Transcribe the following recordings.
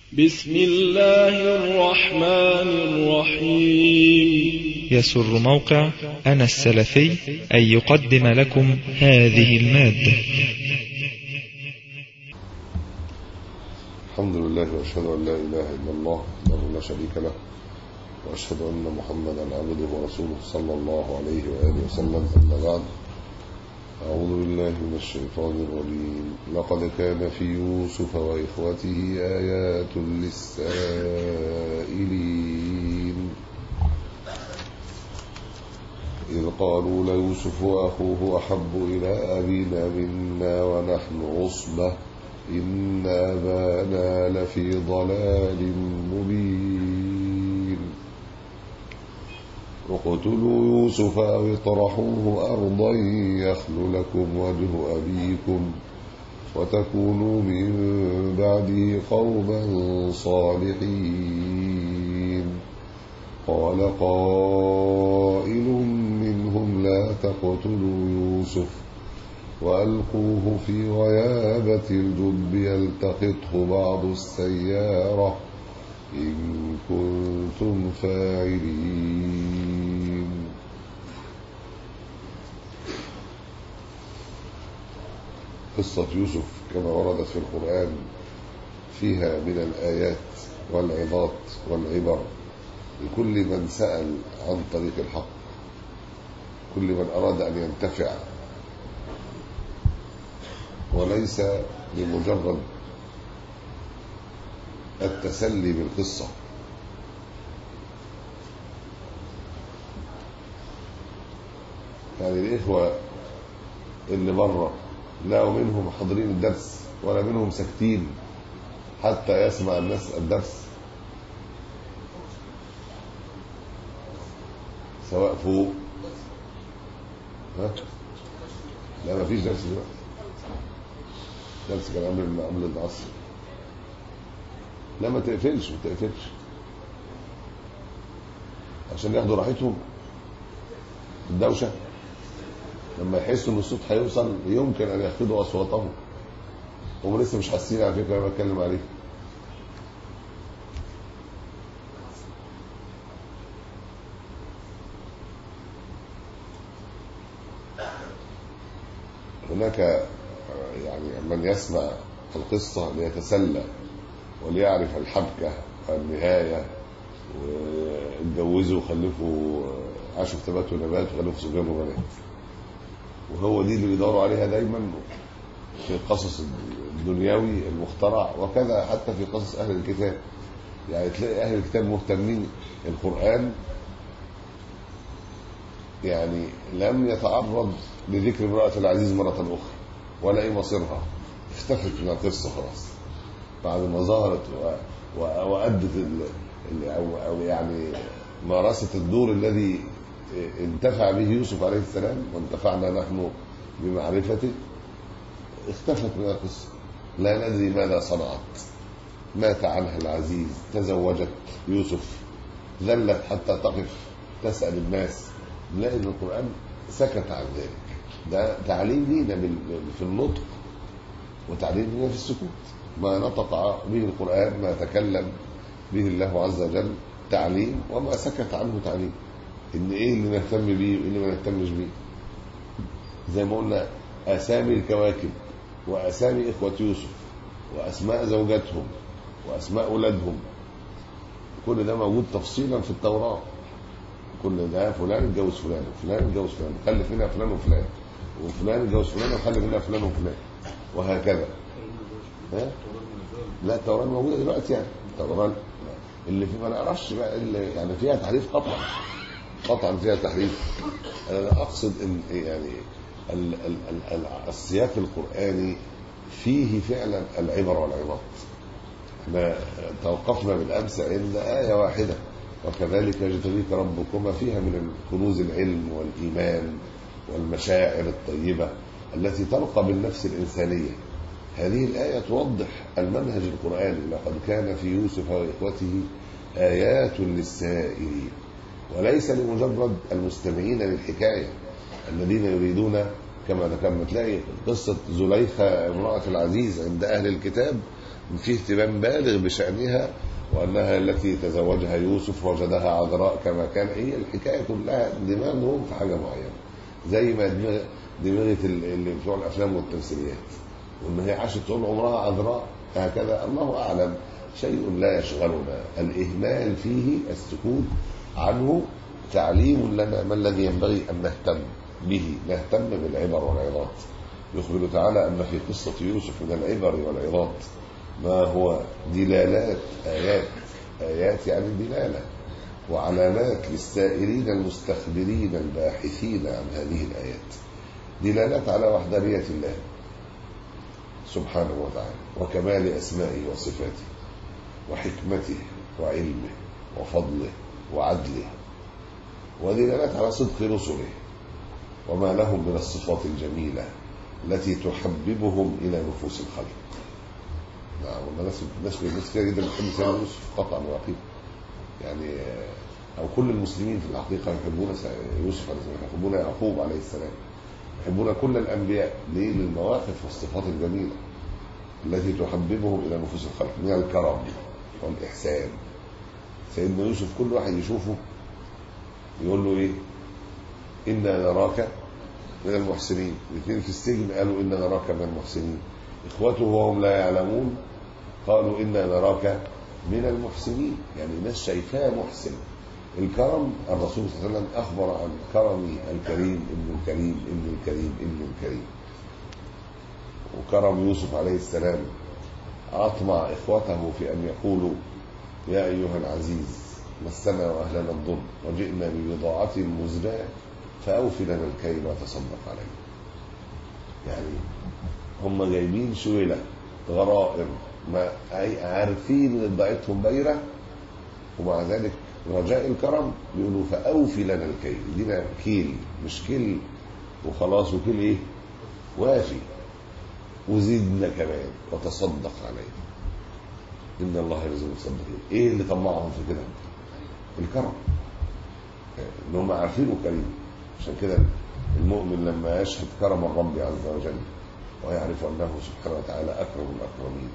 بسم الله الرحمن الرحيم يسر موقع أنا السلفي أن يقدم لكم هذه المادة الحمد لله واشهد ان لا اله الا الله وحده لا شريك له واشهد ان محمدا عبده ورسوله صلى الله عليه واله وسلم اما بعد اعوذ بالله من الشيطان الرجيم لقد كان في يوسف واخوته ايات للسائلين إذ قالوا ليوسف وأخوه أحب إلى أبينا منا ونحن عصبة إن أبانا لفي ضلال مبين اقتلوا يوسف أو اطرحوه أرضا يخل لكم وجه أبيكم وتكونوا من بعده قوما صالحين قال قائل منهم لا تقتلوا يوسف وألقوه في غيابة الجب يلتقطه بعض السيارة إن كنتم فاعلين قصة يوسف كما وردت في القرآن فيها من الآيات والعظات والعبر لكل من سأل عن طريق الحق كل من أراد أن ينتفع وليس لمجرد التسلي بالقصة يعني الإخوة اللي بره لا منهم حاضرين الدرس ولا منهم ساكتين حتى يسمع الناس الدرس سواء فوق ها لا ما فيش درس دلوقتي درس كان قبل قبل العصر لا ما تقفلش ما تقفلش عشان ياخدوا راحتهم الدوشه لما يحسوا ان الصوت هيوصل يمكن ان يخفضوا اصواتهم هم لسه مش حاسين على فكره انا بتكلم عليه هناك يعني من يسمع القصة ليتسلى وليعرف الحبكة والنهاية واتجوزوا وخلفوا عاشوا في تبات ونبات وخلفوا صبيان وبنات وهو دي اللي بيدوروا عليها دايما في القصص الدنيوي المخترع وكذا حتى في قصص أهل الكتاب يعني تلاقي أهل الكتاب مهتمين القرآن يعني لم يتعرض لذكر امرأة العزيز مرة أخرى ولا ايه مصيرها اختفت من القصة خلاص بعد ما ظهرت وأدت أو, أو يعني مارست الدور الذي انتفع به يوسف عليه السلام وانتفعنا نحن بمعرفته اختفت من القصة لا ندري ماذا صنعت مات عنها العزيز تزوجت يوسف ذلت حتى تقف تسأل الناس نلاقي ان القرآن سكت عن ذلك ده تعليم لينا في النطق وتعليم لينا في السكوت ما نطق به القرآن ما تكلم به الله عز وجل تعليم وما سكت عنه تعليم ان ايه اللي نهتم بيه وايه اللي ما نهتمش بيه زي ما قلنا اسامي الكواكب واسامي اخوة يوسف واسماء زوجاتهم واسماء اولادهم كل ده موجود تفصيلا في التوراة كل ده فلان اتجوز فلان وفلان اتجوز فلان خلف منها فلان وفلان وفلان اتجوز فلان وخلف منها فلان وفلان وهكذا ها؟ لا التوراة موجودة دلوقتي يعني التوراة اللي في ما نعرفش بقى اللي يعني فيها تحريف قطعا قطعا فيها تحريف انا اقصد ان يعني ال ال ال السياق القرآني فيه فعلا العبر والعظات احنا توقفنا بالامس عند آية واحدة وكذلك يجتبيك ربكما فيها من كنوز العلم والإيمان والمشاعر الطيبة التي ترقى بالنفس الإنسانية هذه الآية توضح المنهج القرآني لقد كان في يوسف وإخوته آيات للسائلين وليس لمجرد المستمعين للحكاية الذين يريدون كما ذكرنا تلاقي قصة زليخة امرأة العزيز عند أهل الكتاب فيه اهتمام بالغ بشأنها وأنها التي تزوجها يوسف وجدها عذراء كما كان هي الحكاية كلها دماغهم في حاجة معينة زي ما دماغ دماغة اللي بتوع الأفلام والتمثيليات وإن هي عاشت طول عمرها عذراء هكذا الله أعلم شيء لا يشغلنا الإهمال فيه السكوت عنه تعليم لنا ما الذي ينبغي أن نهتم به نهتم بالعبر والعظات يخبر تعالى أن في قصة يوسف من العبر والعظات ما هو دلالات آيات آيات يعني دلالة وعلامات للسائرين المستخبرين الباحثين عن هذه الآيات دلالات على وحدانية الله سبحانه وتعالى وكمال أسمائه وصفاته وحكمته وعلمه وفضله وعدله ودلالات على صدق رسله وما لهم من الصفات الجميلة التي تحببهم إلى نفوس الخلق نعم والناس الناس الناس كتير جدا بتحب سيدنا يوسف قطعا ويقينا يعني أو كل المسلمين في الحقيقة يحبون يوسف عليه السلام يحبون يعقوب عليه السلام يحبون كل الأنبياء ليه للمواقف والصفات الجميلة التي تحببهم إلى نفوس الخلق من الكرم والإحسان سيدنا يوسف كل واحد يشوفه يقول له إيه إنا نراك من المحسنين الاثنين في السجن قالوا إنا نراك من المحسنين إخوته وهم لا يعلمون قالوا إنا نراك من المحسنين يعني ناس شايفاه محسن الكرم الرسول صلى الله عليه وسلم أخبر عن كرمه الكريم ابن الكريم ابن الكريم ابن الكريم وكرم يوسف عليه السلام أطمع إخوته في أن يقولوا يا أيها العزيز مسنا وأهلنا الضر وجئنا ببضاعة مزجاة فأوفي لنا الكيل وتصدق علينا يعني هم جايبين شويلة غرائم ما أي عارفين ان بضاعتهم بايرة ومع ذلك رجاء الكرم بيقولوا فأوفي لنا الكيل دينا كيل مش كيل وخلاص وكيل ايه وافي وزدنا كمان وتصدق علينا إن الله يرزق المتصدقين إيه اللي طمعهم في كده الكرم إن هم عارفينه كريم عشان كده المؤمن لما يشهد كرم الرب عز وجل ويعرف أنه سبحانه وتعالى أكرم الأكرمين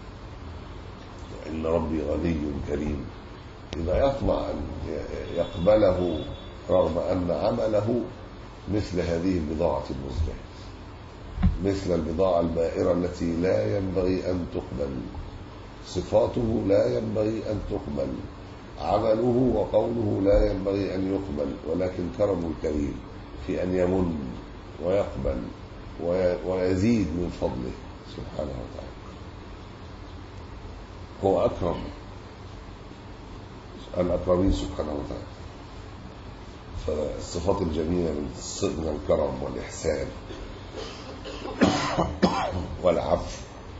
وإن ربي غني كريم إذا يطمع أن يقبله رغم أن عمله مثل هذه البضاعة المزجاة مثل البضاعة البائرة التي لا ينبغي أن تقبل صفاته لا ينبغي أن تقبل عمله وقوله لا ينبغي أن يقبل ولكن كرم الكريم في أن يمن ويقبل ويزيد من فضله سبحانه وتعالى هو أكرم الأكرمين سبحانه وتعالى فالصفات الجميلة من الكرم والإحسان والعفو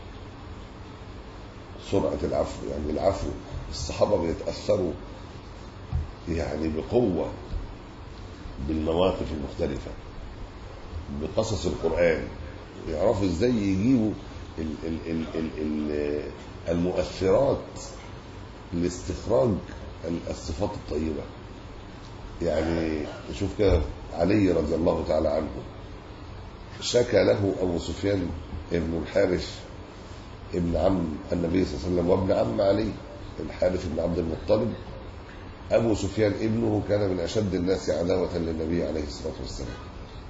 سرعة العفو يعني العفو الصحابة بيتأثروا يعني بقوة بالمواقف المختلفة بقصص القرآن يعرفوا ازاي يجيبوا ال ال ال ال ال المؤثرات لاستخراج الصفات الطيبة يعني شوف كده علي رضي الله تعالى عنه شكى له أبو سفيان ابن الحارث ابن عم النبي صلى الله عليه وسلم وابن عم علي الحارث بن عبد المطلب أبو سفيان ابنه كان من أشد الناس عداوة للنبي عليه الصلاة والسلام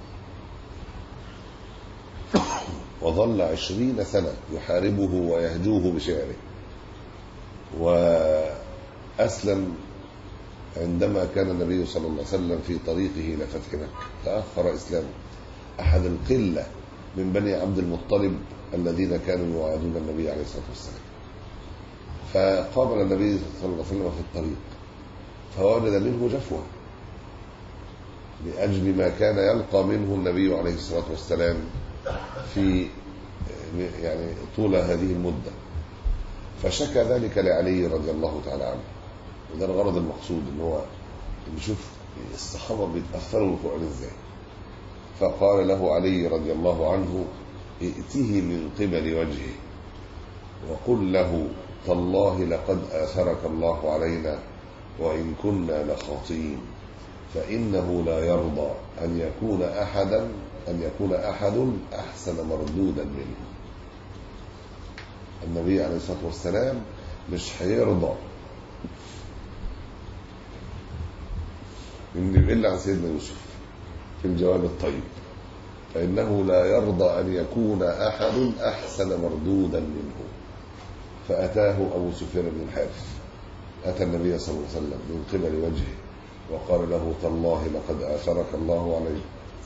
وظل عشرين سنة يحاربه ويهجوه بشعره وأسلم عندما كان النبي صلى الله عليه وسلم في طريقه إلى فتح مكة تأخر إسلامه أحد القلة من بني عبد المطلب الذين كانوا يعادون النبي عليه الصلاة والسلام فقابل النبي صلى الله عليه وسلم في الطريق فوجد منه جفوة لأجل ما كان يلقى منه النبي عليه الصلاة والسلام في يعني طول هذه المدة فشكى ذلك لعلي رضي الله تعالى عنه وده الغرض المقصود ان هو نشوف الصحابة بيتأثروا بالقرآن ازاي فقال له علي رضي الله عنه ائته من قبل وجهه وقل له تالله لقد آثرك الله علينا وإن كنا لخاطئين فإنه لا يرضى أن يكون أحدا أن يكون أحد أحسن مردودا منه النبي عليه الصلاة والسلام مش هيرضى إن يقل عن سيدنا يوسف في الجواب الطيب فإنه لا يرضى أن يكون أحد أحسن مردودا منه فأتاه أبو سفيان بن الحارث أتى النبي صلى الله عليه وسلم من قبل وجهه وقال له تالله لقد آثرك الله عليه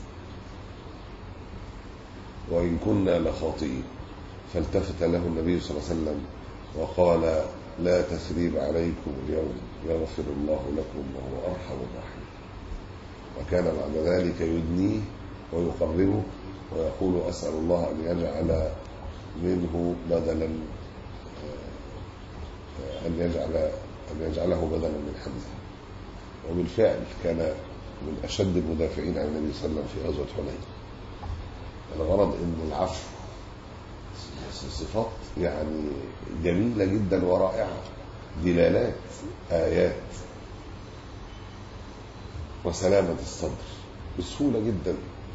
وإن كنا لخاطئين فالتفت له النبي صلى الله عليه وسلم وقال لا تثريب عليكم اليوم يغفر الله لكم وهو أرحم الراحمين وكان بعد ذلك يدنيه ويقربه ويقول أسأل الله أن يجعل منه بدلا أن يجعل أن يجعله بدلا من حمزة وبالفعل كان من أشد المدافعين عن النبي صلى الله عليه وسلم في غزوة حنين الغرض أن العفو صفات يعني جميلة جدا ورائعة دلالات آيات وسلامة الصدر بسهولة جدا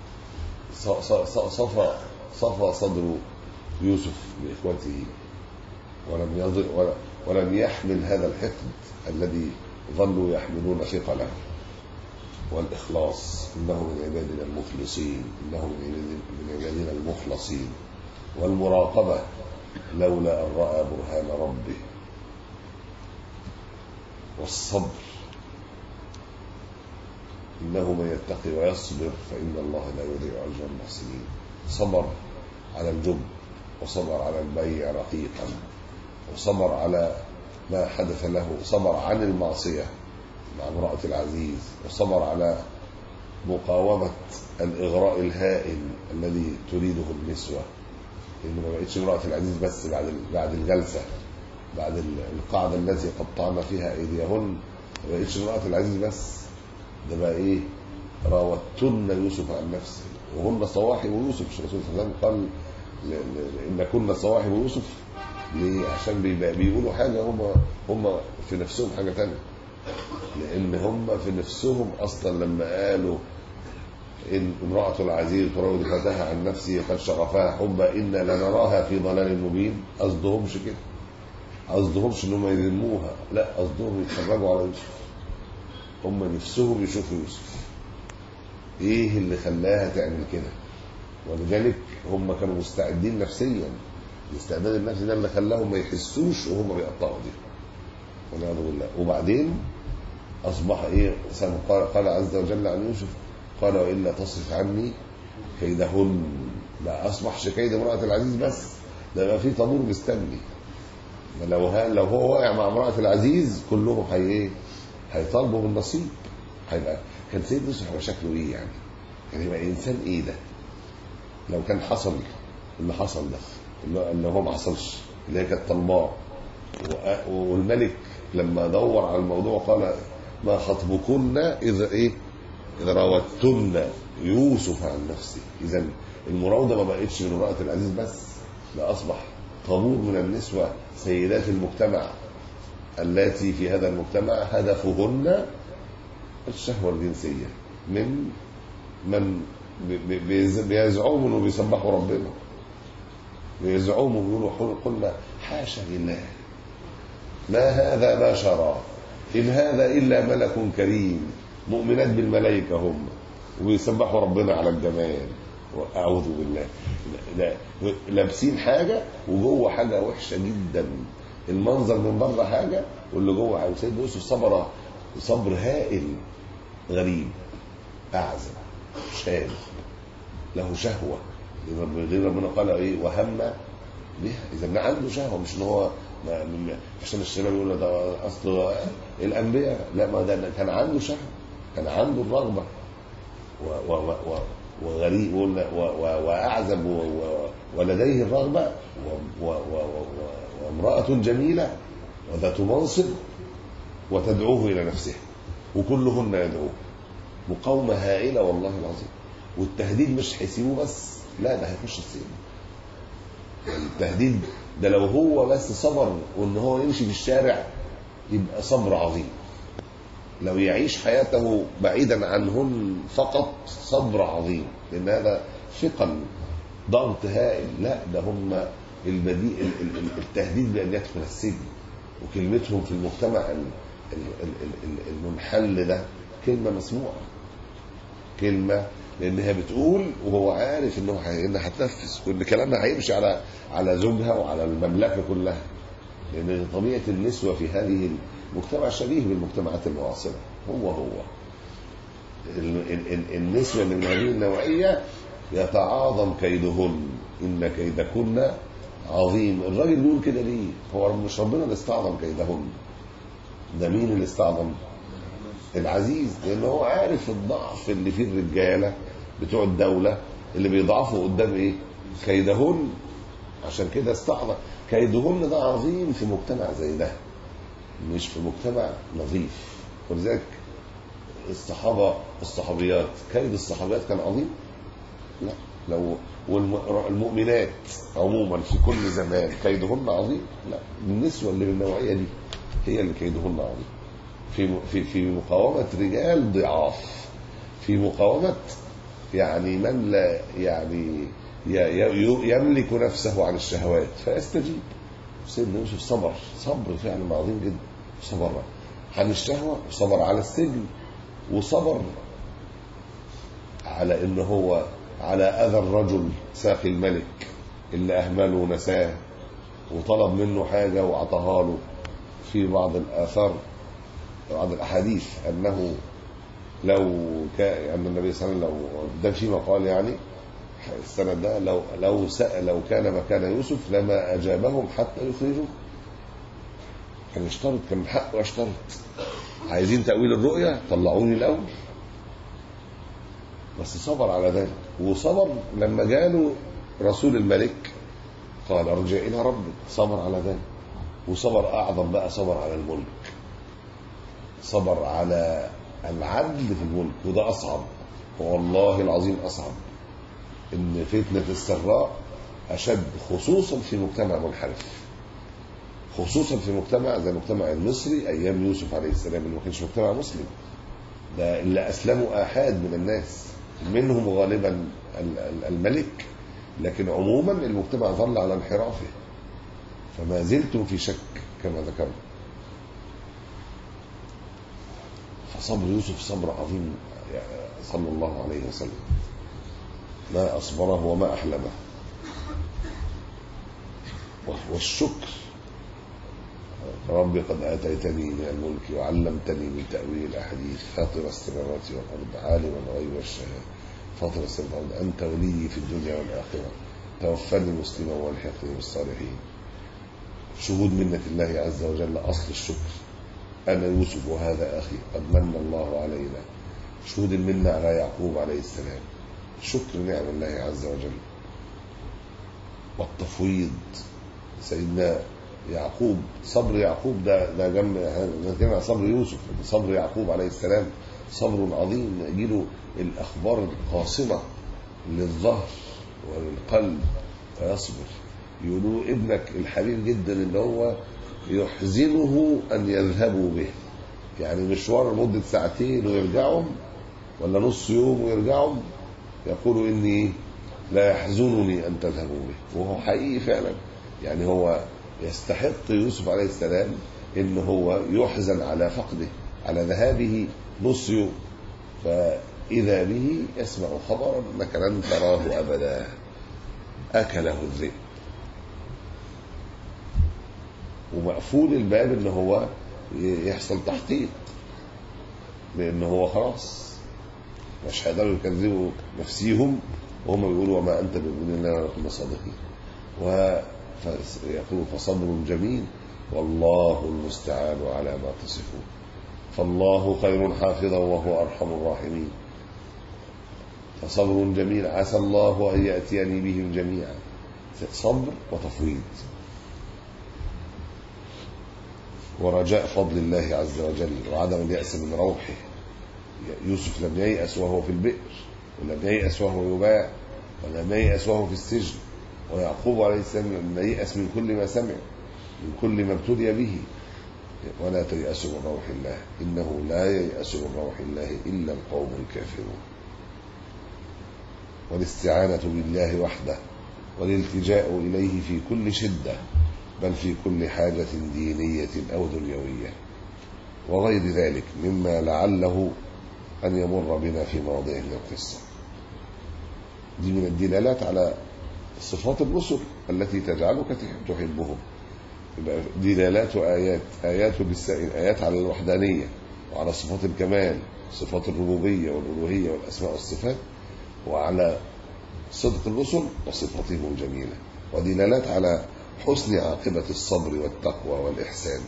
صفى صفى صدر يوسف بإخوته ولم يضر ولم يحمل هذا الحقد الذي ظلوا يحملون ثقله والإخلاص إنه من عبادنا المخلصين إنه من عبادنا المخلصين والمراقبة لولا أن رأى برهان ربه والصبر إنه من يتقي ويصبر فإن الله لا يضيع أجر المحسنين صبر على الجب وصبر على البيع رقيقا وصبر على ما حدث له صبر عن المعصية مع امرأة العزيز وصبر على مقاومة الإغراء الهائل الذي تريده النسوة لأنه ما بقتش امرأة العزيز بس بعد بعد الجلسة بعد القاعدة التي قطعنا فيها أيديهن ما بقتش امرأة العزيز بس ده بقى إيه راوتن يوسف عن نفسه وهن صواحب يوسف مش الرسول صلى الله عليه وسلم قال إن كنا صواحب يوسف ليه عشان بيقولوا حاجة هم هم في نفسهم حاجة تانية لأن هم في نفسهم أصلا لما قالوا إن امرأة العزيز تراود فتاها عن نفسه قد شغفها حبا إنا لنراها في ضلال مبين قصدهمش كده قصدهمش إن هم يذموها لا قصدهم يتفرجوا على يوسف هم نفسهم يشوفوا يوسف إيه اللي خلاها تعمل كده ولذلك هم كانوا مستعدين نفسيا الاستعداد النفسي ده اللي خلاهم ما يحسوش وهم بيقطعوا دي والعياذ بالله وبعدين اصبح ايه قال, قال عز وجل عن يوسف قال والا تصرف عني كيدهن ما اصبحش كيد امراه العزيز بس ده بقى في طابور مستني لو لو هو واقع مع امراه العزيز كلهم هي ايه هيطالبوا بالنصيب هيبقى كان سيد يوسف هيبقى شكله ايه يعني كان يبقى انسان ايه ده لو كان حصل اللي حصل ده اللي هو ما حصلش اللي هي كانت طلباه والملك لما دور على الموضوع قال ما خطبكن اذا ايه اذا راوتن يوسف عن نفسه اذا المراوده ما بقتش من امراه العزيز بس ده اصبح طابور من النسوه سيدات المجتمع اللاتي في هذا المجتمع هدفهن الشهوه الجنسيه من من بيزعموا انه بيسبحوا ربنا بيزعموا بيقولوا قلنا حاشا لله ما هذا بشرا إن هذا إلا ملك كريم مؤمنات بالملائكة هم ويسبحوا ربنا على الجمال أعوذ بالله لابسين حاجة وجوه حاجة وحشة جدا المنظر من بره حاجة واللي جوه حاجة سيدنا يوسف صبر صبر هائل غريب أعزب شاب له شهوة غير ربنا قال ايه وهم بها اذا عنده شهوه مش ان هو عشان الشباب يقول ده اصل الانبياء لا ما ده كان عنده شهوه كان عنده الرغبه و و و وغريب واعزب ولديه الرغبه وامراه جميله وذات منصب وتدعوه الى نفسه وكلهن يدعوه مقاومه هائله والله العظيم والتهديد مش هيسيبوه بس لا ده هيخش السجن يعني التهديد ده لو هو بس صبر وان هو يمشي في الشارع يبقى صبر عظيم لو يعيش حياته بعيدا عنهن فقط صبر عظيم لان هذا ثقل ضغط هائل لا ده هم البديل ال- ال- التهديد بان يدخل السجن وكلمتهم في المجتمع ال- ال- ال- ال- المنحل ده كلمه مسموعه كلمه لانها بتقول وهو عارف انه هي- انها هتنفذ وان كلامها هيمشي على على زوجها وعلى المملكه كلها لان طبيعه النسوه في هذه المجتمع شبيه بالمجتمعات المعاصره هو هو ال- ال- ال- النسوه اللي من هذه النوعيه يتعاظم كيدهن ان كيدكن عظيم الراجل بيقول كده ليه هو مش ربنا اللي استعظم كيدهن ده مين اللي استعظم العزيز لان هو عارف الضعف اللي فيه الرجاله بتوع الدوله اللي بيضعفوا قدام ايه كيدهن عشان كده استعظم كيدهن ده عظيم في مجتمع زي ده مش في مجتمع نظيف ولذلك الصحابه الصحابيات كيد الصحابيات كان عظيم لا لو والمؤمنات عموما في كل زمان كيدهن عظيم لا النسوه اللي من النوعيه دي هي اللي كيدهن عظيم في في في مقاومه رجال ضعاف في مقاومه يعني من لا يعني ي- ي- يملك نفسه عن الشهوات فيستجيب سيدنا يوسف صبر صبر فعلا عظيم جدا صبر عن الشهوه وصبر على السجن وصبر على ان هو على اذى الرجل ساقي الملك اللي اهمله ونساه وطلب منه حاجه واعطاها له في بعض الاثار بعض الاحاديث انه لو كان ان النبي صلى الله عليه وسلم لو ده في مقال يعني السند ده لو لو سأل لو كان مكان يوسف لما اجابهم حتى يخرجوا كان يشترط كان من حقه يشترط عايزين تأويل الرؤيا طلعوني الأول بس صبر على ذلك وصبر لما جاله رسول الملك قال ارجع إلى ربك صبر على ذلك وصبر أعظم بقى صبر على الملك صبر على العدل في الملك وده أصعب والله العظيم أصعب إن فتنة السراء أشد خصوصا في مجتمع منحرف خصوصا في مجتمع زي المجتمع المصري ايام يوسف عليه السلام اللي ما كانش مجتمع مسلم ده اللي اسلموا احاد من الناس منهم غالبا ال- ال- الملك لكن عموما المجتمع ظل على انحرافه فما زلتم في شك كما ذكرنا فصبر يوسف صبر عظيم يعني صلى الله عليه وسلم ما اصبره وما احلمه والشكر رب قد آتيتني من الملك وعلمتني من تأويل الأحاديث فاطر السماوات والأرض عالم الغيب والشهادة فاطر السماوات والأرض أنت ولي في الدنيا والآخرة توفني مسلما والحقني بالصالحين شهود منة الله عز وجل أصل الشكر أنا يوسف وهذا أخي قد من الله علينا شهود المنة على يعقوب عليه السلام شكر نعم الله عز وجل والتفويض سيدنا يعقوب صبر يعقوب ده ده جنب نتكلم عن صبر يوسف صبر يعقوب عليه السلام صبر عظيم يجيله الاخبار القاصمه للظهر وللقلب فيصبر يقولوا ابنك الحبيب جدا اللي هو يحزنه ان يذهبوا به يعني مشوار لمده ساعتين ويرجعوا ولا نص يوم ويرجعوا يقول اني لا يحزنني ان تذهبوا به وهو حقيقي فعلا يعني هو يستحق يوسف عليه السلام ان هو يحزن على فقده على ذهابه نص يوم فاذا به يسمع خبرا انك لن تراه ابدا اكله الذئب ومقفول الباب ان هو يحصل تحقيق لان هو خلاص مش هيقدروا يكذبوا نفسيهم وهم بيقولوا وما انت بمؤمن لنا ونكون صادقين و يقول فصبر جميل والله المستعان على ما تصفون فالله خير حافظا وهو ارحم الراحمين فصبر جميل عسى الله ان ياتيني بهم جميعا صبر وتفويض ورجاء فضل الله عز وجل وعدم اليأس من روحه يوسف لم ييأس وهو في البئر ولم ييأس وهو يباع ولم ييأس وهو في السجن ويعقوب عليه السلام لما ييأس من كل ما سمع من كل ما ابتلي به ولا تيأسوا من روح الله إنه لا ييأس من روح الله إلا القوم الكافرون والاستعانة بالله وحده والالتجاء إليه في كل شدة بل في كل حاجة دينية أو دنيوية وغير ذلك مما لعله أن يمر بنا في مواضيع من القصة دي من الدلالات على صفات الرسل التي تجعلك تحبهم يبقى دلالات آيات آيات بالسائل آيات على الوحدانية وعلى صفات الكمال صفات الربوبية والألوهية والأسماء والصفات وعلى صدق الرسل وصفاتهم الجميلة ودلالات على حسن عاقبة الصبر والتقوى والإحسان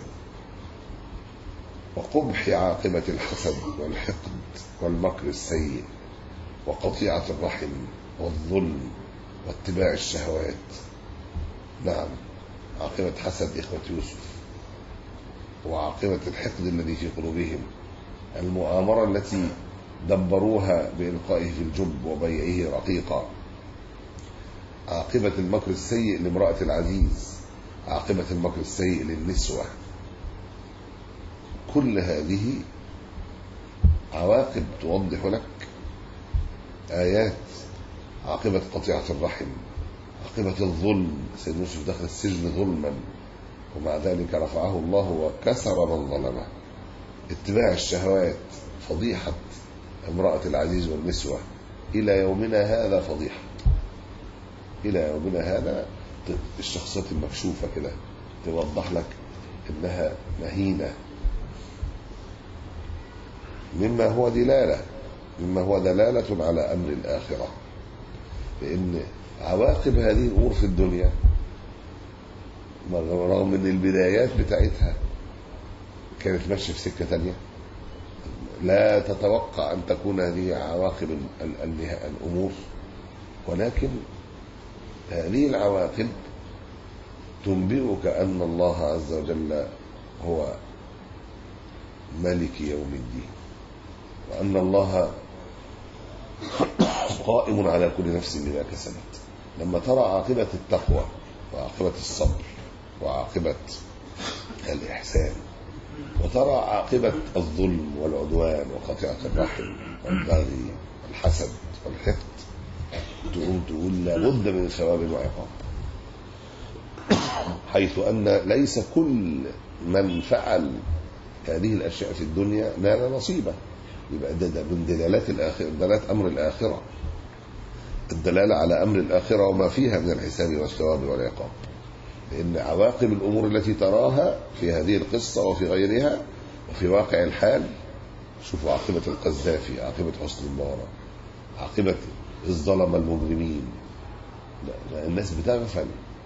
وقبح عاقبة الحسد والحقد والمكر السيء وقطيعة الرحم والظلم واتباع الشهوات نعم عاقبة حسد إخوة يوسف وعاقبة الحقد الذي في قلوبهم المؤامرة التي دبروها بإلقائه في الجب وبيعه رقيقا عاقبة المكر السيء لامرأة العزيز عاقبة المكر السيء للنسوة كل هذه عواقب توضح لك آيات عاقبة قطيعة الرحم عاقبة الظلم سيد يوسف دخل السجن ظلما ومع ذلك رفعه الله وكسر من ظلمه اتباع الشهوات فضيحة امرأة العزيز والنسوة إلى يومنا هذا فضيحة إلى يومنا هذا الشخصيات المكشوفة كده توضح لك إنها مهينة مما هو دلالة مما هو دلالة على أمر الآخرة لأن عواقب هذه الأمور في الدنيا رغم ان البدايات بتاعتها كانت ماشيه في سكه ثانيه لا تتوقع ان تكون هذه عواقب الامور ولكن هذه العواقب تنبئك ان الله عز وجل هو ملك يوم الدين وان الله قائم على كل نفس بما كسبت لما ترى عاقبه التقوى وعاقبه الصبر وعاقبة الإحسان وترى عاقبة الظلم والعدوان وقطيعة الرحم والبغي والحسد والحقد تقوم تقول لابد من ثواب وعقاب حيث أن ليس كل من فعل هذه الأشياء في الدنيا نال نصيبه يبقى ده, ده من دلالات الآخرة دلالات أمر الآخرة الدلالة على أمر الآخرة وما فيها من الحساب والثواب والعقاب لأن عواقب الأمور التي تراها في هذه القصة وفي غيرها وفي واقع الحال شوفوا عاقبة القذافي عاقبة حسن مبارك عاقبة الظلمة المجرمين لا الناس بتغفل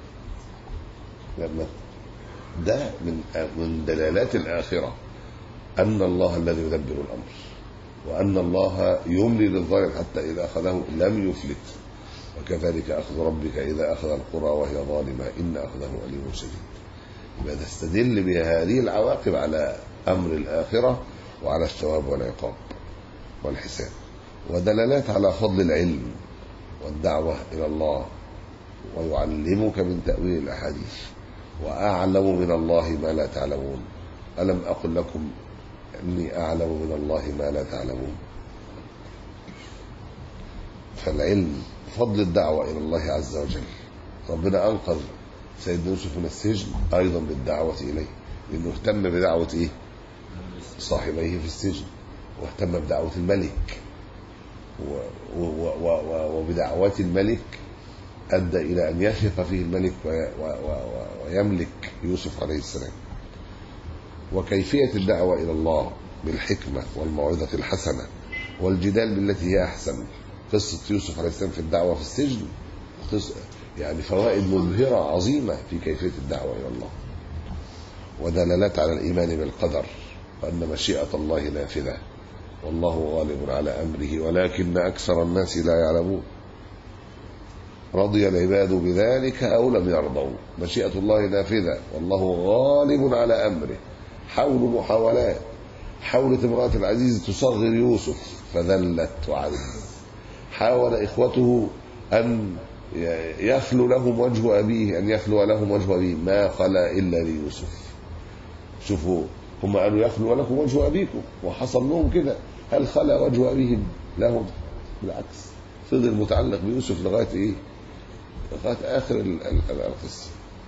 لما ده من من دلالات الآخرة أن الله الذي يدبر الأمر وأن الله يملي للظالم حتى إذا أخذه لم يفلت وكذلك أخذ ربك إذا أخذ القرى وهي ظالمة إن أخذه أليم شديد يبقى تستدل بهذه العواقب على أمر الآخرة وعلى الثواب والعقاب والحساب ودلالات على فضل العلم والدعوة إلى الله ويعلمك من تأويل الأحاديث وأعلم من الله ما لا تعلمون ألم أقل لكم إني أعلم من الله ما لا تعلمون فالعلم فضل الدعوة إلى الله عز وجل ربنا أنقذ سيدنا يوسف من السجن أيضا بالدعوة إليه لأنه اهتم بدعوة إيه؟ صاحبيه في السجن واهتم بدعوة الملك و و و وبدعوات الملك أدى إلى أن يثق فيه الملك ويملك يوسف عليه السلام وكيفية الدعوة إلى الله بالحكمة والموعظة الحسنة والجدال بالتي هي أحسن قصة يوسف عليه السلام في الدعوة في السجن يعني فوائد مبهرة عظيمة في كيفية الدعوة إلى الله ودلالات على الإيمان بالقدر وأن مشيئة الله نافذة والله غالب على أمره ولكن أكثر الناس لا يعلمون رضي العباد بذلك أو لم يرضوا مشيئة الله نافذة والله غالب على أمره حول محاولات حاولت امرأة العزيز تصغر يوسف فذلت وعزت حاول إخوته أن يخلو لهم وجه أبيه أن يخلو لهم وجه أبيه ما خلا إلا ليوسف شوفوا هم قالوا يخلو لكم وجه أبيكم وحصل لهم كده هل خلا وجه أبيهم لهم بالعكس فضل متعلق بيوسف لغاية إيه لغايه اخر ال- ال- ال- القصه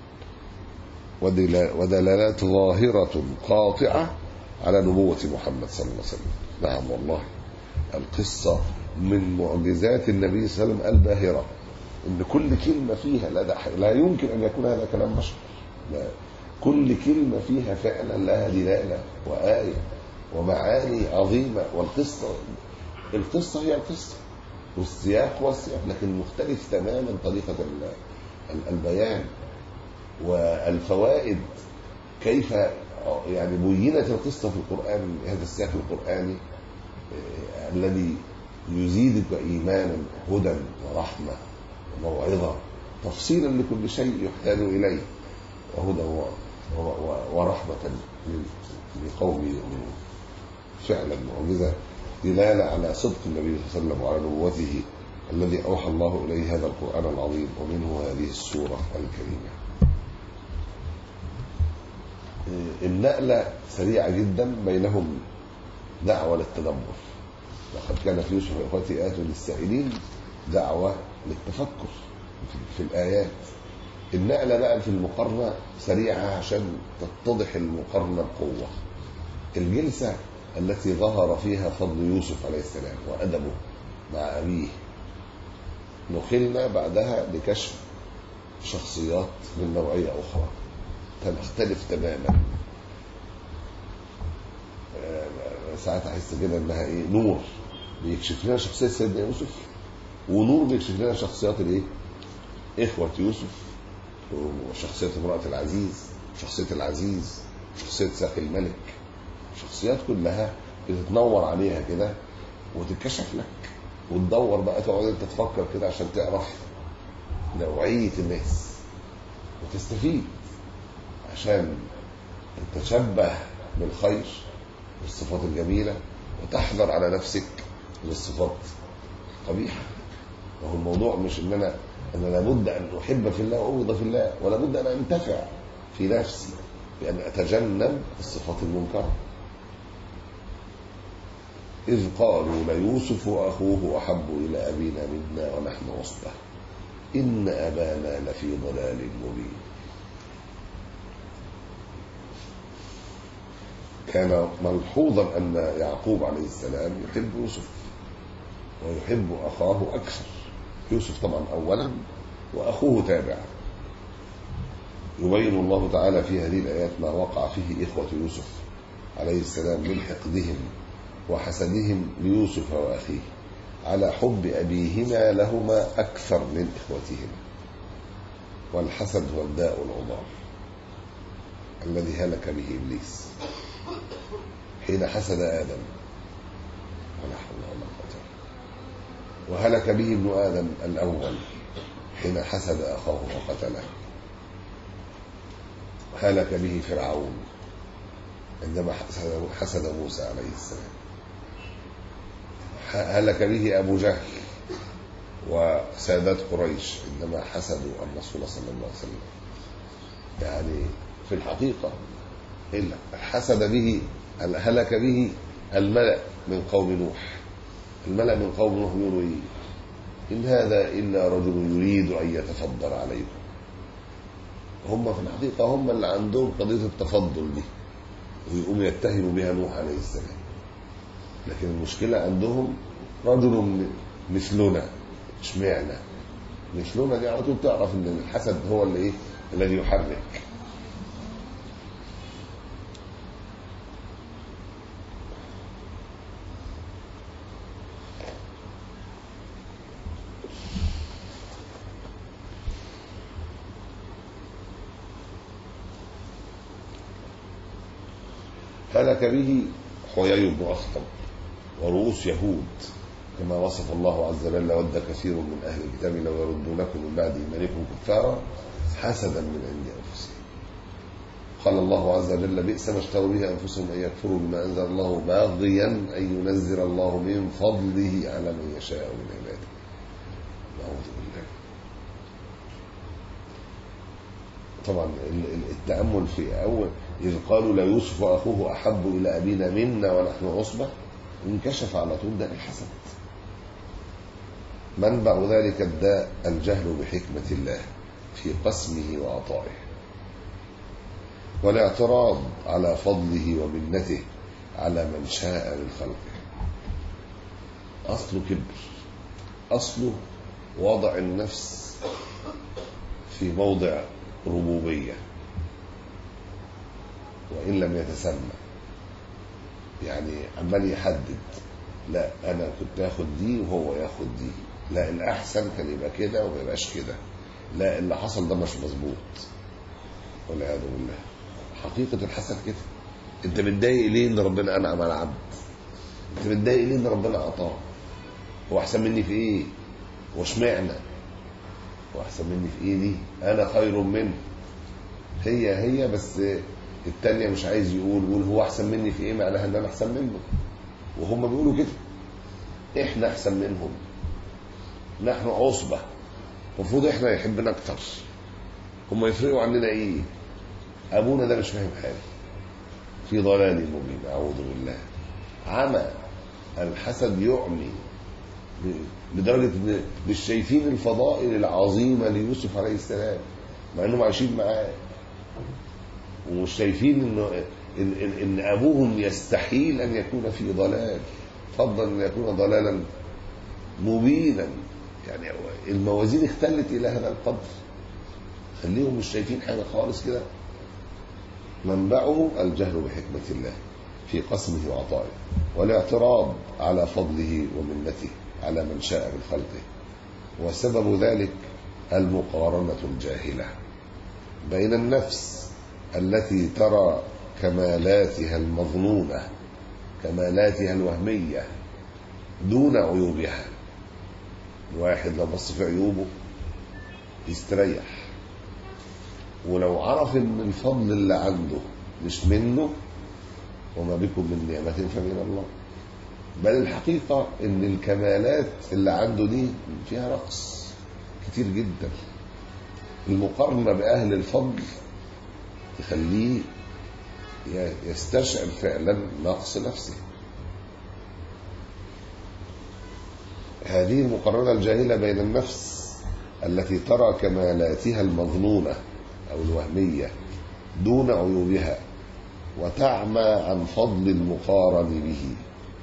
ودلا- ودلالات ظاهره قاطعه على نبوه محمد صلى الله عليه وسلم نعم والله القصه من معجزات النبي صلى الله عليه وسلم الباهره ان كل كلمه فيها لا ده لا يمكن ان يكون هذا كلام بشر لا كل كلمه فيها فعلا لها دلاله وايه ومعاني عظيمه والقصه القصه هي القصه والسياق هو السياق لكن مختلف تماما طريقه ال- ال- البيان والفوائد كيف يعني بينت القصه في القران هذا السياق القراني آه، الذي يزيدك ايمانا هدى ورحمه وموعظه تفصيلا لكل شيء يحتاج اليه وهدى و- و- و- ورحمه لل- لقوم يؤمنون فعلا معجزه دلاله على صدق النبي صلى الله عليه وسلم وعلى نبوته الذي اوحى الله اليه هذا القران العظيم ومنه هذه السوره الكريمه آه، النقله سريعه جدا بينهم دعوه للتدبر لقد كان في يوسف واخوته ايات للسائلين دعوه للتفكر في, في الايات النقله بقى في المقارنه سريعه عشان تتضح المقارنه بقوه الجلسه التي ظهر فيها فضل يوسف عليه السلام وادبه مع ابيه نخلنا بعدها لكشف شخصيات من نوعيه اخرى تختلف تماما آه، ساعات احس كده انها ايه نور بيكشف لنا شخصيه سيدنا يوسف ونور بيكشف لنا شخصيات الايه؟ اخوه يوسف وشخصيه امراه العزيز شخصيه العزيز شخصيه ساقي الملك شخصيات كلها بتتنور عليها كده وتتكشف لك وتدور بقى تقعد انت تفكر كده عشان تعرف نوعيه الناس وتستفيد عشان تتشبه بالخير والصفات الجميلة وتحذر على نفسك من الصفات القبيحة وهو الموضوع مش ان انا انا لابد ان احب في الله وابغض في الله ولا بد ان انتفع في نفسي بان اتجنب الصفات المنكره إذ قالوا ليوسف وأخوه أحب إلى أبينا منا ونحن عصبة إن أبانا لفي ضلال مبين كان ملحوظا أن يعقوب عليه السلام يحب يوسف ويحب أخاه أكثر يوسف طبعا أولا وأخوه تابع يبين الله تعالى في هذه الآيات ما وقع فيه إخوة يوسف عليه السلام من حقدهم وحسدهم ليوسف وأخيه على حب أبيهما لهما أكثر من إخوتهما والحسد هو الداء العضال الذي هلك به إبليس حين حسد آدم ولا حول ولا قوة وهلك به ابن آدم الأول حين حسد أخاه وقتله هلك به فرعون عندما حسد, حسد موسى عليه السلام هلك به أبو جهل وسادات قريش عندما حسدوا الرسول صلى الله عليه وسلم يعني في الحقيقة حسد به هلك به الملأ من قوم نوح الملأ من قوم نوح يقولوا إيه إن هذا إلا رجل يريد أن يتفضل عليكم هم في الحقيقة هم اللي عندهم قضية التفضل دي ويقوم يتهموا بها نوح عليه السلام لكن المشكلة عندهم رجل مثلنا اشمعنى مثلنا دي على طول تعرف ان الحسد هو اللي ايه الذي يحرك هلك به حيي بن أخطب ورؤوس يهود كما وصف الله عز وجل ود كثير من أهل الكتاب لو يردونكم من بعد إيمانكم كفارا حسدا من عند أنفسهم قال الله عز وجل بئس ما اشتروا به أنفسهم أن يكفروا بما أنزل الله باغيا أن ينزل الله من فضله على من يشاء من عباده نعوذ بالله طبعا التأمل في أول إذ قالوا ليوسف وأخوه أحب إلى أبينا منا ونحن عصبة انكشف على طول ده الحسد منبع ذلك الداء الجهل بحكمة الله في قسمه وعطائه والاعتراض على فضله ومنته على من شاء من خلقه أصله كبر أصله وضع النفس في موضع ربوبية وإن لم يتسمى يعني عمال يحدد لا أنا كنت آخد دي وهو ياخد دي لا الأحسن كان يبقى كده وما يبقاش كده لا اللي حصل ده مش مظبوط والعياذ بالله حقيقة الحسن كده انت متضايق ليه ان ربنا انعم على عبد انت متضايق ليه ان ربنا اعطاه هو احسن مني في ايه واشمعنى هو احسن مني في ايه دي انا خير منه هي هي بس التانية مش عايز يقول يقول هو احسن مني في ايه معناها ان انا احسن منه وهم بيقولوا كده احنا احسن منهم نحن عصبة المفروض احنا يحبنا اكتر هم يفرقوا عننا ايه ابونا ده مش فاهم حاجه في ضلال مبين اعوذ بالله عمى الحسد يعمي لدرجه ان مش شايفين الفضائل العظيمه ليوسف عليه السلام مع انهم عايشين معاه ومش شايفين انه إن, إن, ان ابوهم يستحيل ان يكون في ضلال فضلا ان يكون ضلالا مبينا يعني الموازين اختلت الى هذا القدر خليهم مش شايفين حاجه خالص كده منبعه الجهل بحكمة الله في قسمه وعطائه والاعتراض على فضله ومنته على من شاء من خلقه وسبب ذلك المقارنة الجاهلة بين النفس التي ترى كمالاتها المظنونة كمالاتها الوهمية دون عيوبها الواحد لو بص في عيوبه يستريح ولو عرف ان الفضل اللي عنده مش منه وما بكم من نعمة فمن الله بل الحقيقة ان الكمالات اللي عنده دي فيها نقص كتير جدا المقارنة بأهل الفضل تخليه يستشعر فعلا نقص نفسه هذه المقارنة الجاهلة بين النفس التي ترى كمالاتها المظنونه أو الوهمية دون عيوبها وتعمى عن فضل المقارن به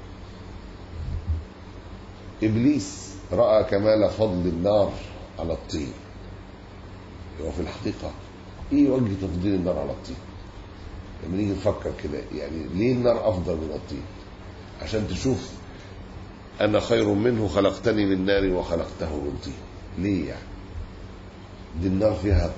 إبليس رأى كمال فضل النار على الطين وفي الحقيقة إيه وجه تفضيل النار على الطين لما نيجي نفكر كده يعني ليه النار أفضل من الطين عشان تشوف أنا خير منه خلقتني من نار وخلقته من طين ليه يعني دي النار فيها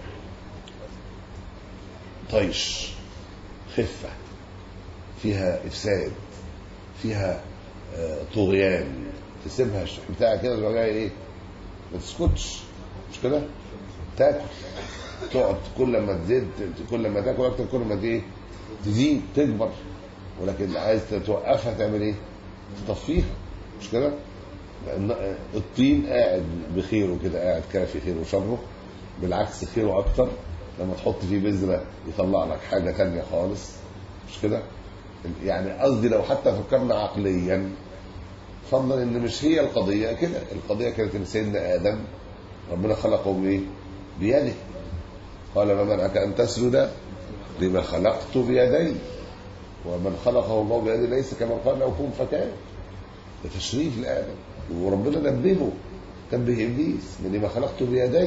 طيش خفة فيها إفساد فيها طغيان تسيبها بتاع كده تبقى جاي ايه ما تسكتش مش كده تاكل تقعد كل ما تزيد كل ما تاكل اكتر كل ما ايه تزيد تكبر ولكن عايز توقفها تعمل ايه تطفيها مش كده الطين قاعد بخيره كده قاعد كافي خيره وشره بالعكس خيره اكتر لما تحط فيه بذرة يطلع لك حاجة تانية خالص مش كده يعني قصدي لو حتى فكرنا عقليا فضلا ان مش هي القضية كده القضية كانت ان سيدنا ادم ربنا خلقه بايه بيده قال ما منعك ان تسجد لما خلقت بيدي ومن خلقه الله بيده ليس كما قال له كن فكان ده تشريف لادم وربنا نبهه نبه ابليس من لما خلقت بيدي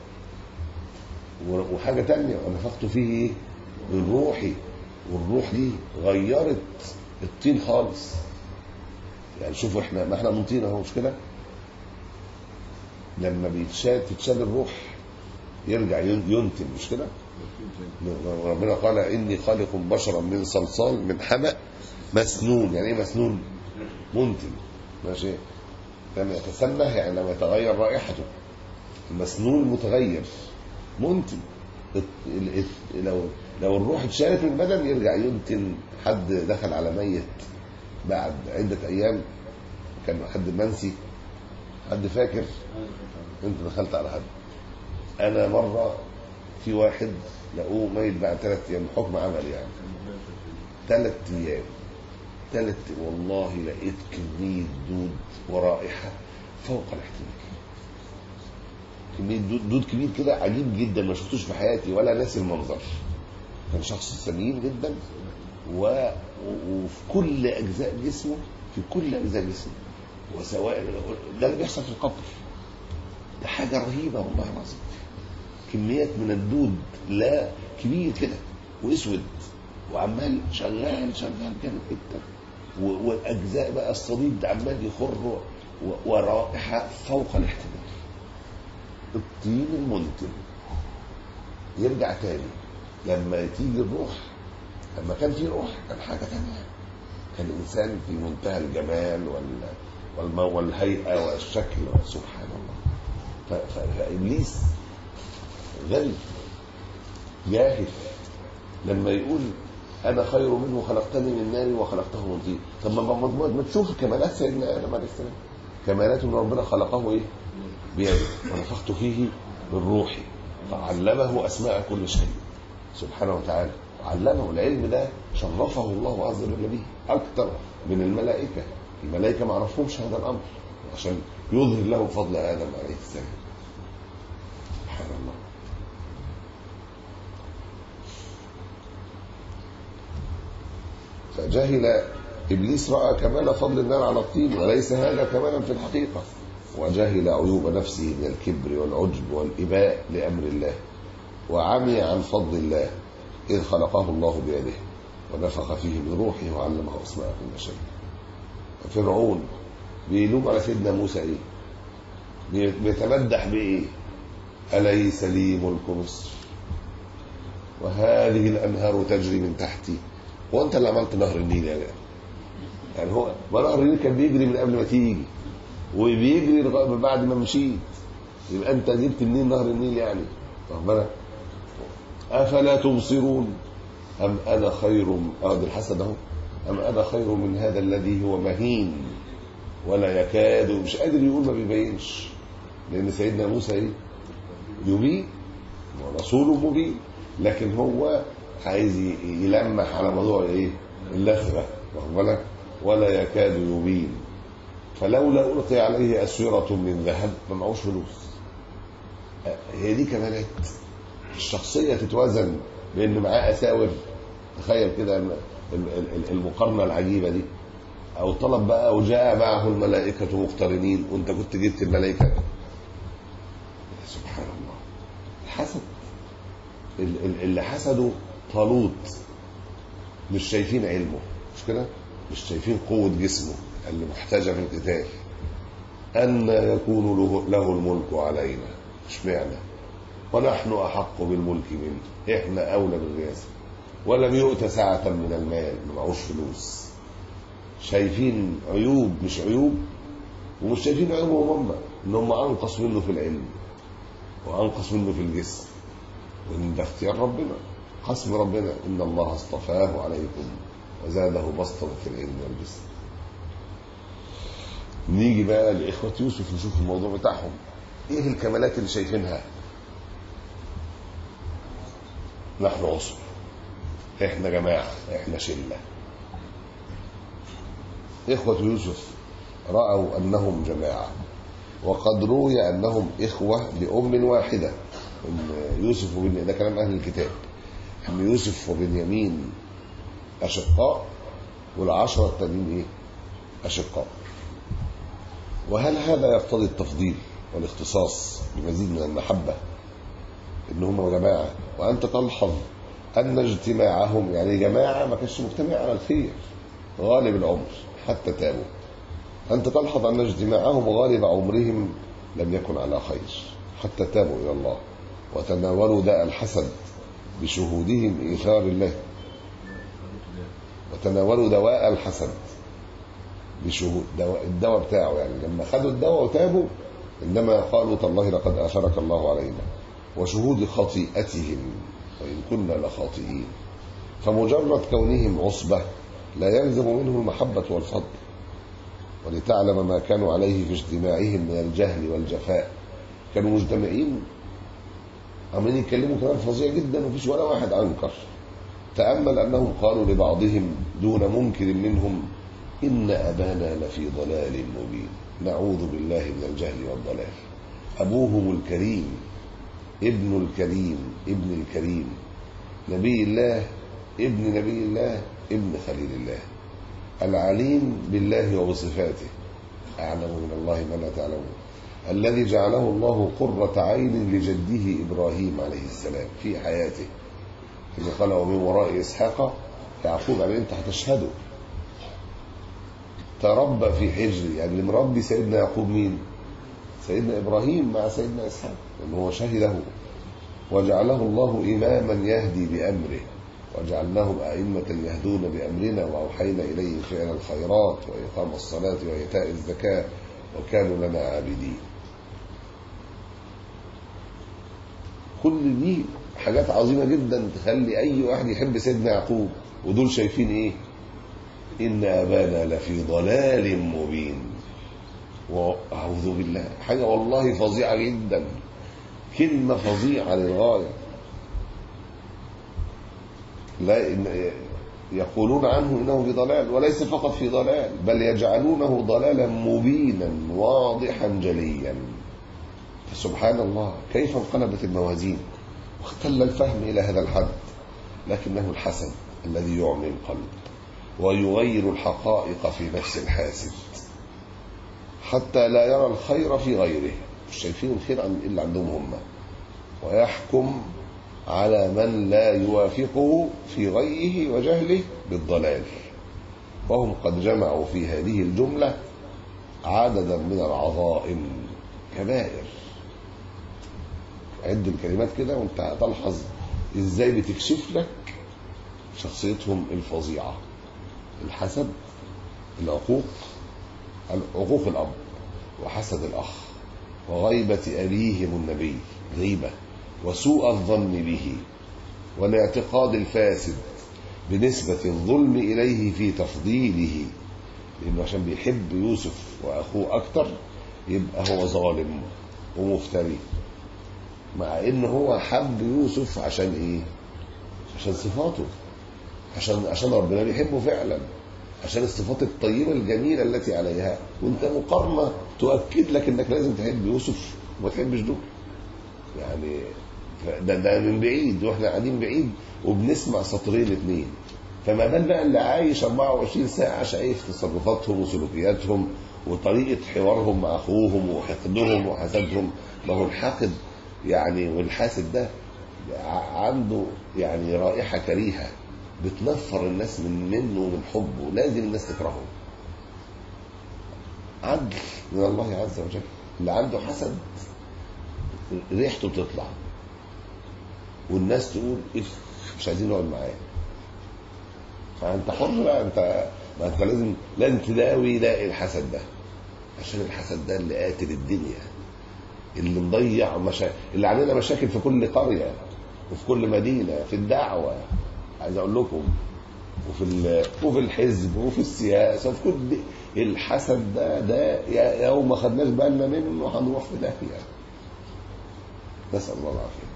وحاجة تانية ونفخت فيه ايه من روحي والروح دي غيرت الطين خالص يعني شوفوا احنا ما احنا من طين اهو مش كده لما بيتشال تتشال الروح يرجع ينتن مش كده ربنا قال اني خالق بشرا من صلصال من حمأ مسنون يعني ايه مسنون منتن ماشي لما يتسنه يعني لما يتغير رائحته المسنون متغير منتن لو لو الروح اتشالت من البدن يرجع ينتن حد دخل على ميت بعد عدة أيام كان حد منسي حد فاكر انت دخلت على حد انا مرة في واحد لقوه ميت بعد ثلاث ايام حكم عمل يعني ثلاث ايام ثلاث والله لقيت كمية دود ورائحة فوق الاحتمال كمية دود, دود كبير كده عجيب جدا ما شفتوش في حياتي ولا ناسي المنظر كان شخص سمين جدا و... وفي كل اجزاء جسمه في كل اجزاء جسمه وسواء ده اللي بيحصل في القبر ده حاجه رهيبه والله العظيم كميات من الدود لا كبير كده واسود وعمال شغال شغال كده جدا و- والاجزاء بقى الصديد عمال يخر و- ورائحه فوق الاحتمال الطين المنتن يرجع تاني لما تيجي الروح لما كان في روح كان حاجه تانية كان الانسان في منتهى الجمال وال والم- والهيئه والشكل سبحان الله ف- ف- فابليس غبي جاهل لما يقول انا خير منه خلقتني من نار وخلقته من طين طب ما ما- ما ما تشوف كمالات سيدنا ادم عليه السلام كمالات ان ربنا خلقه ايه؟ بيده ونفخت فيه من روحي فعلمه اسماء كل شيء سبحانه وتعالى علمه العلم ده شرفه الله عز وجل به اكثر من الملائكه الملائكه ما عرفهمش هذا الامر عشان يظهر لهم فضل ادم عليه السلام سبحان الله فجهل ابليس راى كمال فضل النار على الطين وليس هذا كمالا في الحقيقه وجهل عيوب نفسه من الكبر والعجب والاباء لامر الله وعمي عن فضل الله اذ خلقه الله بيده ونفخ فيه من روحه وعلمه اسماء كل شيء فرعون بيلوم على سيدنا موسى ايه بي- بيتمدح بايه اليس لي ملك مصر وهذه الانهار تجري من تحتي هو انت اللي عملت نهر النيل يا جماعه يعني هو ما نهر النيل كان بيجري من قبل ما تيجي وبيجري لغايه بعد ما مشيت يبقى انت جبت منين نهر النيل يعني واخد بالك افلا تبصرون ام انا خير اه ده الحسد اهو ام انا خير من هذا الذي هو مهين ولا يكاد مش قادر يقول ما بيبينش لان سيدنا موسى ايه يبين ورسول مبين لكن هو عايز ي- يلمح على موضوع ايه اللثه واخد بالك ولا يكاد يبين فلولا القي عليه اسوره من ذهب ما معهوش فلوس آه، هي دي كمالات الشخصيه تتوزن بان معاه اساور تخيل كده ال- ال- ال- المقارنه العجيبه دي او طلب بقى وجاء معه الملائكه مقترنين وانت كنت جبت الملائكه سبحان الله الحسد ال- ال- اللي حسدوا طالوت مش شايفين علمه مش كده مش شايفين قوة جسمه اللي محتاجة في القتال أن يكون له, له الملك علينا اشمعنى ونحن أحق بالملك منه إحنا أولى بالرئاسة ولم يؤت سعة من المال ما معهوش فلوس شايفين عيوب مش عيوب ومش شايفين عيوبهم هم ان هم انقص منه في العلم وانقص منه في الجسم وان ده اختيار ربنا قسم ربنا ان الله اصطفاه عليكم وزاده بسطة في العلم والجسم نيجي بقى لاخوة يوسف نشوف الموضوع بتاعهم ايه الكمالات اللي شايفينها نحن عصر احنا جماعة احنا شلة إخوة يوسف رأوا أنهم جماعة وقد روي أنهم إخوة لأم واحدة أن يوسف وبن ده كلام أهل الكتاب أن يوسف وبنيامين أشقاء والعشرة التانيين إيه؟ أشقاء وهل هذا يقتضي التفضيل والاختصاص بمزيد من المحبة إن هم جماعة وأنت تلحظ أن اجتماعهم يعني جماعة ما كانش مجتمع على الخير غالب العمر حتى تابوا أنت تلحظ أن اجتماعهم غالب عمرهم لم يكن على خير حتى تابوا إلى الله وتناولوا داء الحسد بشهودهم إيثار الله وتناولوا دواء الحسد بشهود دواء الدواء بتاعه يعني لما خدوا الدواء وتابوا إنما قالوا تالله لقد آثرك الله علينا وشهود خطيئتهم وإن كنا لخاطئين فمجرد كونهم عصبة لا يلزم منه المحبة والفضل ولتعلم ما كانوا عليه في اجتماعهم من الجهل والجفاء كانوا مجتمعين عمالين يتكلموا كلام فظيع جدا ومفيش ولا واحد انكر تامل انهم قالوا لبعضهم دون منكر منهم ان ابانا لفي ضلال مبين نعوذ بالله من الجهل والضلال أبوهم الكريم ابن الكريم ابن الكريم نبي الله ابن نبي الله ابن خليل الله العليم بالله وبصفاته أعلم من الله ما لا تعلمون الذي جعله الله قرة عين لجده إبراهيم عليه السلام في حياته كما قال ومن وراء إسحاق يعقوب عليه أنت هتشهده تربى في حجري يعني اللي مربي سيدنا يعقوب مين سيدنا إبراهيم مع سيدنا إسحاق لأنه هو شهده وجعله الله إماما يهدي بأمره وجعلناهم أئمة يهدون بأمرنا وأوحينا إليه فعل الخيرات وإقام الصلاة وإيتاء الزكاة وكانوا لنا عابدين كل دي حاجات عظيمة جدا تخلي أي واحد يحب سيدنا يعقوب ودول شايفين إيه إن أبانا لفي ضلال مبين وأعوذ بالله حاجة والله فظيعة جدا كلمة فظيعة للغاية لا يقولون عنه انه في ضلال وليس فقط في ضلال بل يجعلونه ضلالا مبينا واضحا جليا فسبحان الله كيف انقلبت الموازين واختل الفهم الى هذا الحد لكنه الحسد الذي يعمي القلب ويغير الحقائق في نفس الحاسد حتى لا يرى الخير في غيره مش شايفين الخير الا عندهم هم ويحكم على من لا يوافقه في غيه وجهله بالضلال وهم قد جمعوا في هذه الجملة عددا من العظائم كبائر عد الكلمات كده وانت هتلحظ ازاي بتكشف لك شخصيتهم الفظيعة الحسد العقوق عقوق الأب وحسد الأخ وغيبة أبيهم النبي غيبة وسوء الظن به والاعتقاد الفاسد بنسبة الظلم إليه في تفضيله لأنه عشان بيحب يوسف وأخوه أكتر يبقى هو ظالم ومفتري مع إن هو حب يوسف عشان إيه؟ عشان صفاته عشان عشان ربنا بيحبه فعلا عشان الصفات الطيبة الجميلة التي عليها وانت مقارنة تؤكد لك انك لازم تحب يوسف وما تحبش دول يعني ده ده من بعيد واحنا قاعدين بعيد وبنسمع سطرين اتنين فما بال بقى اللي عايش 24 ساعه شايف تصرفاتهم وسلوكياتهم وطريقه حوارهم مع اخوهم وحقدهم وحسدهم ما هو الحاقد يعني والحاسد ده عنده يعني رائحه كريهه بتنفر الناس من منه ومن حبه لازم الناس تكرهه عدل من الله عز وجل اللي عنده حسد ريحته تطلع والناس تقول اف مش عايزين نقعد معاه فانت حر بقى انت ما انت لازم لازم تداوي ده الحسد ده عشان الحسد ده اللي قاتل الدنيا اللي مضيع مشاكل اللي علينا مشاكل في كل قريه وفي كل مدينه في الدعوه عايز اقول لكم وفي وفي الحزب وفي السياسه وفي كل الحسد ده ده لو ما خدناش بالنا منه هنروح في داهيه نسال الله العافيه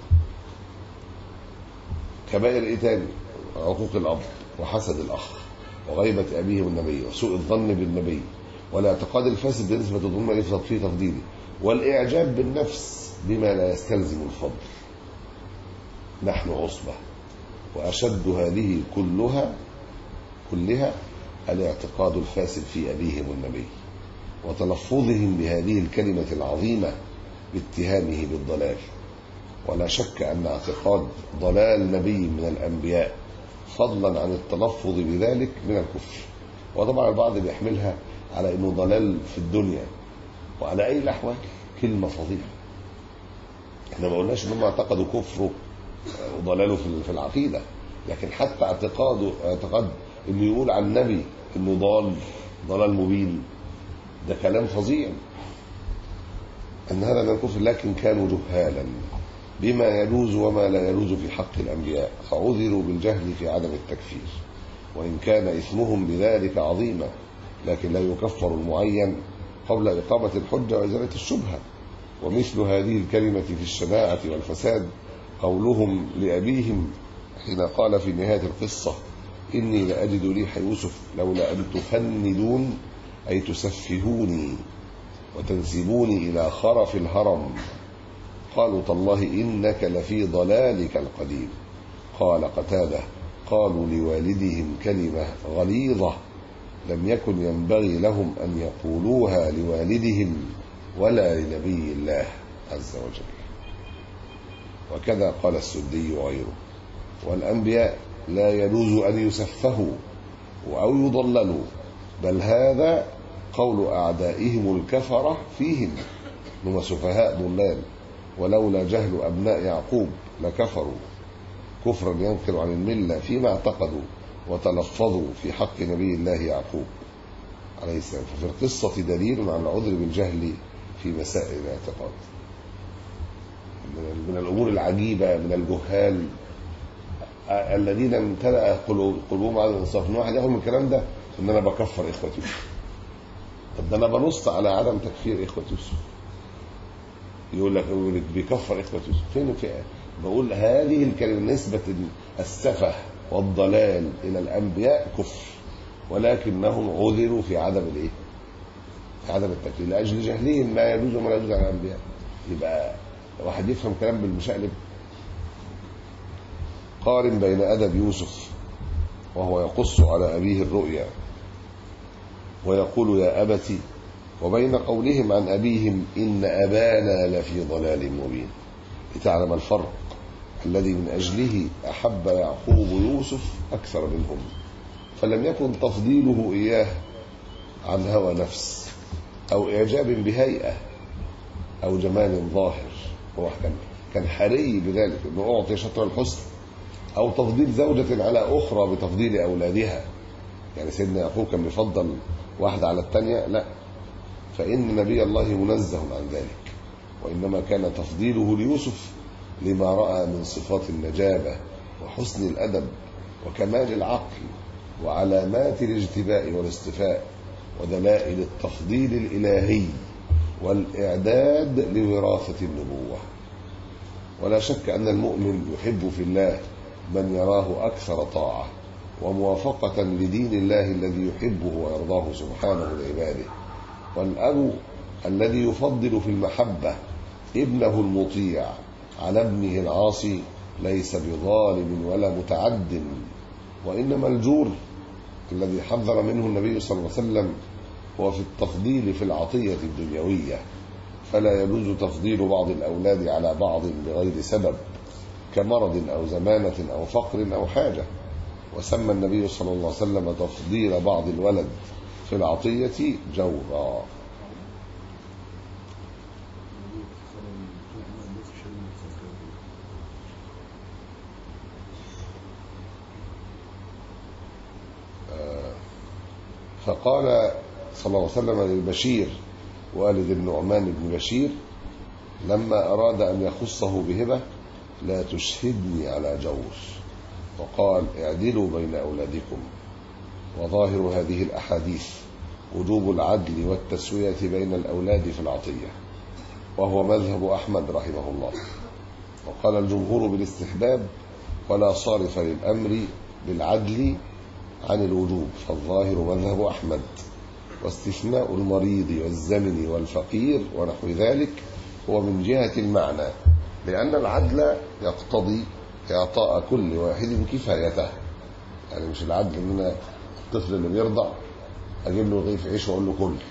كبائر ايه تاني عقوق الاب وحسد الاخ وغيبة أبيه والنبي وسوء الظن بالنبي والاعتقاد الفاسد بنسبة الظلم في تفضيله والإعجاب بالنفس بما لا يستلزم الفضل نحن عصبة وأشد هذه كلها كلها الاعتقاد الفاسد في أبيهم النبي وتلفظهم بهذه الكلمة العظيمة باتهامه بالضلال ولا شك أن اعتقاد ضلال نبي من الأنبياء فضلا عن التلفظ بذلك من الكفر وطبعا البعض بيحملها على انه ضلال في الدنيا وعلى اي الاحوال كلمه فظيعه احنا ما قلناش ان هم اعتقدوا كفره وضلاله في العقيده لكن حتى اعتقاده اعتقاد انه يقول عن النبي انه ضال ضلال مبين ده كلام فظيع ان هذا من الكفر لكن كانوا جهالا بما يجوز وما لا يجوز في حق الأنبياء فعذروا بالجهل في عدم التكفير وإن كان إثمهم بذلك عظيما لكن لا يكفر المعين قبل إقامة الحجة وإزالة الشبهة ومثل هذه الكلمة في الشناعة والفساد قولهم لأبيهم حين قال في نهاية القصة إني لأجد ريح يوسف لولا أن تفندون أي تسفهوني وتنسبوني إلى خرف الهرم قالوا تالله إنك لفي ضلالك القديم قال قتاده قالوا لوالدهم كلمة غليظة لم يكن ينبغي لهم أن يقولوها لوالدهم ولا لنبي الله عز وجل وكذا قال السدي وغيره والأنبياء لا يجوز أن يسفهوا أو يضللوا بل هذا قول أعدائهم الكفرة فيهم هم سفهاء ضلال ولولا جهل أبناء يعقوب لكفروا كفرا ينقل عن الملة فيما اعتقدوا وتلفظوا في حق نبي الله يعقوب عليه السلام ففي القصة دليل على العذر بالجهل في مسائل الاعتقاد من الأمور العجيبة من الجهال الذين امتلأ قلوبهم على الانصاف ان واحد ياخد من الكلام ده ان انا بكفر اخوه يوسف طب ده انا بنص على عدم تكفير اخوه يوسف يقول لك يقول لك بيكفر اخوه يوسف فين في بقول هذه الكلمه نسبه السفه والضلال الى الانبياء كفر ولكنهم عذروا في عدم الايه؟ في عدم التكفير لاجل جهلهم ما يجوز وما لا يجوز على الانبياء يبقى واحد يفهم كلام بالمشقلب قارن بين أدب يوسف وهو يقص على أبيه الرؤيا ويقول يا أبت وبين قولهم عن أبيهم إن أبانا لفي ضلال مبين لتعلم الفرق الذي من أجله أحب يعقوب يوسف أكثر منهم فلم يكن تفضيله إياه عن هوى نفس أو إعجاب بهيئة أو جمال ظاهر هو كان كان حري بذلك أنه أعطي شطر الحسن أو تفضيل زوجة على أخرى بتفضيل أولادها يعني سيدنا يعقوب كان بيفضل واحدة على الثانية لا فإن نبي الله منزه عن ذلك وإنما كان تفضيله ليوسف لما رأى من صفات النجابة وحسن الأدب وكمال العقل وعلامات الاجتباء والاصطفاء ودلائل التفضيل الإلهي والإعداد لوراثة النبوة ولا شك أن المؤمن يحب في الله من يراه أكثر طاعة وموافقة لدين الله الذي يحبه ويرضاه سبحانه لعباده والأب الذي يفضل في المحبة ابنه المطيع على ابنه العاصي ليس بظالم ولا متعد وإنما الجور الذي حذر منه النبي صلى الله عليه وسلم هو في التفضيل في العطية الدنيوية فلا يجوز تفضيل بعض الأولاد على بعض بغير سبب كمرض أو زمانة أو فقر أو حاجة وسمى النبي صلى الله عليه وسلم تفضيل بعض الولد في العطية جورا فقال صلى الله عليه وسلم للبشير والد النعمان بن بشير لما أراد أن يخصه بهبة لا تشهدني على جور وقال اعدلوا بين أولادكم وظاهر هذه الأحاديث وجوب العدل والتسوية بين الأولاد في العطية وهو مذهب أحمد رحمه الله وقال الجمهور بالاستحباب ولا صارف للأمر بالعدل عن الوجوب فالظاهر مذهب أحمد واستثناء المريض والزمن والفقير ونحو ذلك هو من جهة المعنى لأن العدل يقتضي إعطاء كل واحد كفايته يعني مش العدل إن أنا الطفل اللي بيرضع أجيب له رغيف عيش وأقول له كل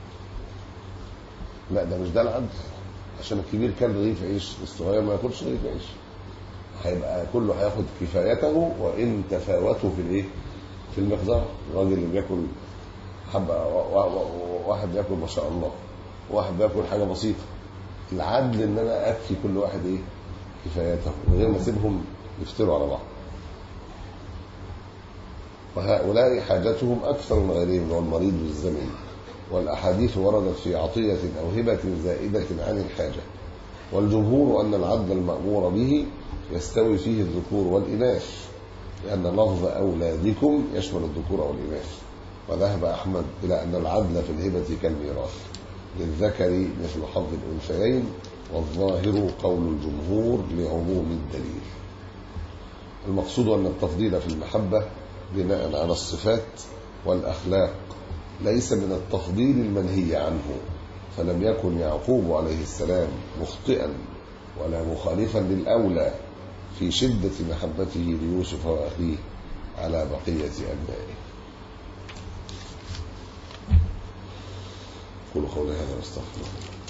لا ده مش ده العدل عشان الكبير كان رغيف عيش الصغير ما ياكلش رغيف عيش هيبقى كله هياخد كفايته وإن تفاوتوا في الإيه؟ في المقدار الراجل اللي بياكل حبة واحد بياكل ما شاء الله واحد بياكل حاجة بسيطة العدل ان انا اكفي كل واحد ايه كفايته من غير ما اسيبهم يفتروا على بعض وهؤلاء حاجتهم اكثر من غيرهم اللي هو المريض والزمن والاحاديث وردت في عطيه او هبه زائده عن الحاجه والجمهور ان العدل المامور به يستوي فيه الذكور والاناث لان لفظ اولادكم يشمل الذكور والاناث وذهب احمد الى ان العدل في الهبه كالميراث للذكر مثل حظ الأنثيين والظاهر قول الجمهور لعموم الدليل المقصود أن التفضيل في المحبة بناء على الصفات والأخلاق ليس من التفضيل المنهي عنه فلم يكن يعقوب عليه السلام مخطئا ولا مخالفا للأولى في شدة محبته ليوسف وأخيه على بقية أبنائه قولوا قولي هذا واستغفر الله